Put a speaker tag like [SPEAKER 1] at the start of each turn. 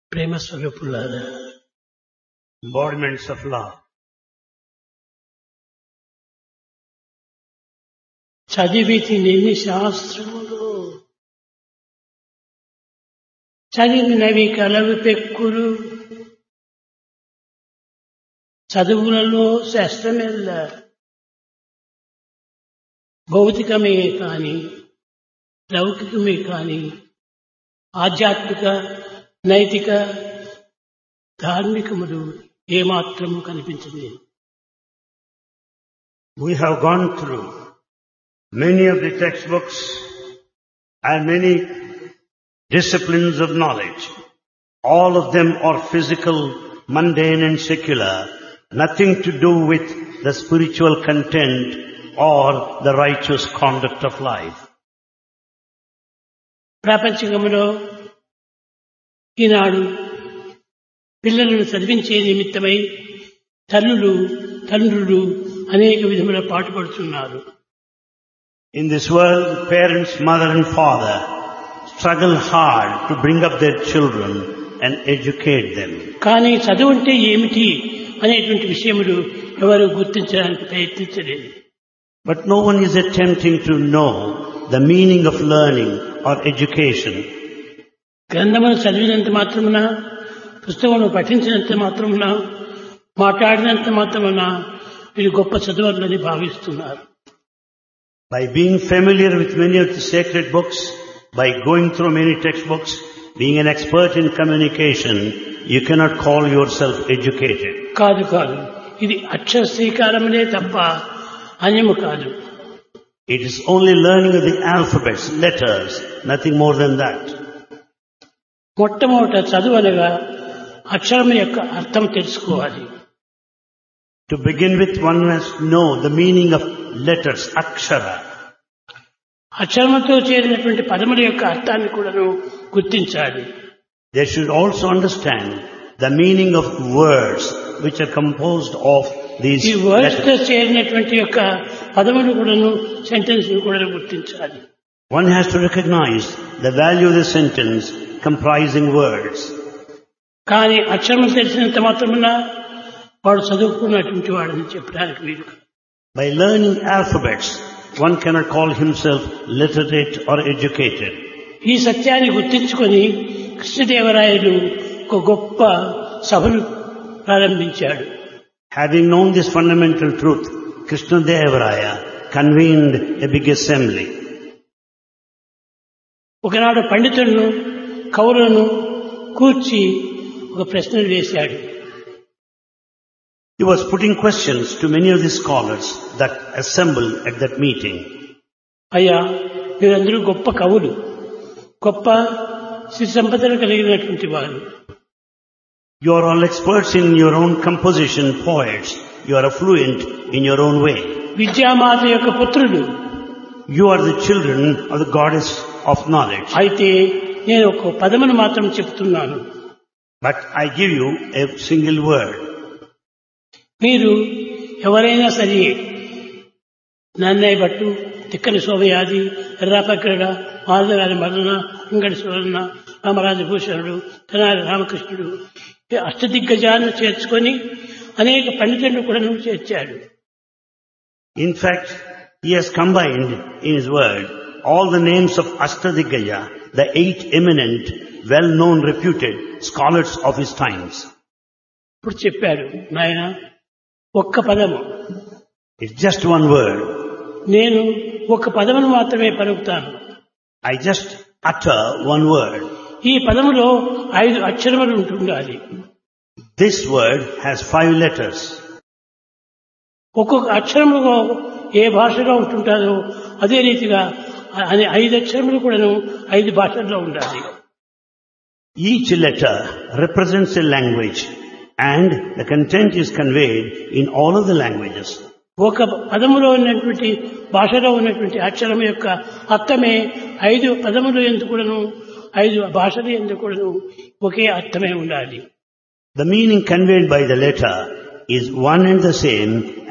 [SPEAKER 1] ప్రేమ స్వరూపులారా
[SPEAKER 2] embodiments of love.
[SPEAKER 1] చదివి తినేని శాస్త్రములు చదివినవి కలవి పెక్కులు చదువులలో శాస్త్రమెల్ల భౌతికమే కాని లౌకికమే కాని ఆధ్యాత్మిక నైతిక ధార్మికములు ఏమాత్రము కనిపించలేదు
[SPEAKER 2] We have gone through many of the textbooks and many disciplines of knowledge. All of them are physical, mundane and secular, nothing to do with the spiritual content or the righteous conduct of life.
[SPEAKER 1] ప్రాపంచికములో ఈనాడు పిల్లలను చదివించే నిమిత్తమై తల్లులు తండ్రులు అనేక విధముల పాటుపడుతున్నారు
[SPEAKER 2] In this world, parents, mother and father struggle hard to bring up their children and educate them.
[SPEAKER 1] కానీ చదువు అంటే ఏమిటి అనేటువంటి విషయములు ఎవరు గుర్తించడానికి ప్రయత్నించలేదు
[SPEAKER 2] But no one is attempting to know the meaning of learning or education.
[SPEAKER 1] గ్రంథమును చదివినంత మాత్రమున పుస్తకమును పఠించినంత మాత్రమున మాట్లాడినంత మాత్రమున ఇది గొప్ప చదువులని భావిస్తున్నారు
[SPEAKER 2] By being familiar with many of the sacred books, by going through many textbooks, being an expert in communication, you cannot call yourself educated.
[SPEAKER 1] కాదు కాదు ఇది అక్షర శ్రీకారములే తప్ప అన్యము కాదు
[SPEAKER 2] It is only learning of the alphabets, letters, nothing more than that.
[SPEAKER 1] మొట్టమొదట చదువు అనగా అక్షరం యొక్క అర్థం తెలుసుకోవాలి
[SPEAKER 2] To begin with, one must know the meaning of letters, akshara.
[SPEAKER 1] అక్షరముతో చేరినటువంటి పదముల యొక్క అర్థాన్ని కూడాను గుర్తించాలి
[SPEAKER 2] They should also understand the meaning of words which are composed of these
[SPEAKER 1] ఈ వర్డ్స్ తో
[SPEAKER 2] letters.
[SPEAKER 1] చేరినటువంటి యొక్క పదములు కూడాను సెంటెన్స్ కూడాను గుర్తించాలి
[SPEAKER 2] One has to recognize the value of the sentence comprising words.
[SPEAKER 1] కానీ అక్షరం తెలిసినంత మాత్రమున వాడు చదువుకున్నటువంటి వాడని చెప్పడానికి వీలు కాదు.
[SPEAKER 2] By learning alphabets, one cannot call himself literate or educated.
[SPEAKER 1] ఈ సత్యాన్ని గుర్తించుకొని కృష్ణదేవరాయలు ఒక గొప్ప సభను ప్రారంభించాడు
[SPEAKER 2] Having known this fundamental truth, Krishna Devaraya convened a big assembly.
[SPEAKER 1] ఒకనాడు పండితులను కవులను కూర్చి ఒక ప్రశ్నలు వేశాడు
[SPEAKER 2] He was putting questions to many of the scholars that assembled at that meeting.
[SPEAKER 1] అయ్యా మీరందరూ గొప్ప కవులు గొప్ప శ్రీ సంపదలు కలిగినటువంటి వారు
[SPEAKER 2] You are all experts in your own composition, poets. You are fluent in your own way.
[SPEAKER 1] విద్యామాత యొక్క పుత్రులు
[SPEAKER 2] You are the children of the goddess of knowledge.
[SPEAKER 1] అయితే నేను ఒక పదమును మాత్రం చెప్తున్నాను
[SPEAKER 2] But I give you a single word.
[SPEAKER 1] మీరు ఎవరైనా సరే నన్నయ్య భట్టు తిక్కని శోభయాది ఎర్రాపక్కడ మాధవగారి మరణ అంగడి సువర్ణ రామరాజభూషణుడు తెనాలి రామకృష్ణుడు ఈ అష్టదిగ్గజాలను చేర్చుకొని అనేక పండితులను కూడా చేర్చాడు
[SPEAKER 2] In fact, he has combined in his word all the names of Ashtadigaya, the eight eminent, well-known, reputed scholars of his times.
[SPEAKER 1] ఇప్పుడు చెప్పాడు నాయన ఒక్క పదము
[SPEAKER 2] It's just one word.
[SPEAKER 1] నేను ఒక్క పదమును మాత్రమే పలుకుతాను
[SPEAKER 2] I just utter one word.
[SPEAKER 1] ఈ పదములో ఐదు అక్షరములు ఉంటుండాలి
[SPEAKER 2] This word has five letters.
[SPEAKER 1] ఒక్కొక్క అక్షరములో ఏ భాషలో ఉంటుంటారో అదే రీతిగా అనే ఐదు అక్షరములు కూడాను ఐదు భాషల్లో ఉండాలి
[SPEAKER 2] Each letter represents a language and the content is conveyed in all of the languages.
[SPEAKER 1] ఒక పదములో ఉన్నటువంటి భాషలో ఉన్నటువంటి అక్షరం యొక్క అర్థమే ఐదు పదములు ఎందుకు కూడాను ఐదు భాషలు ఎందుకు కూడాను ఒకే అర్థమే ఉండాలి
[SPEAKER 2] The meaning conveyed by the letter is one and the same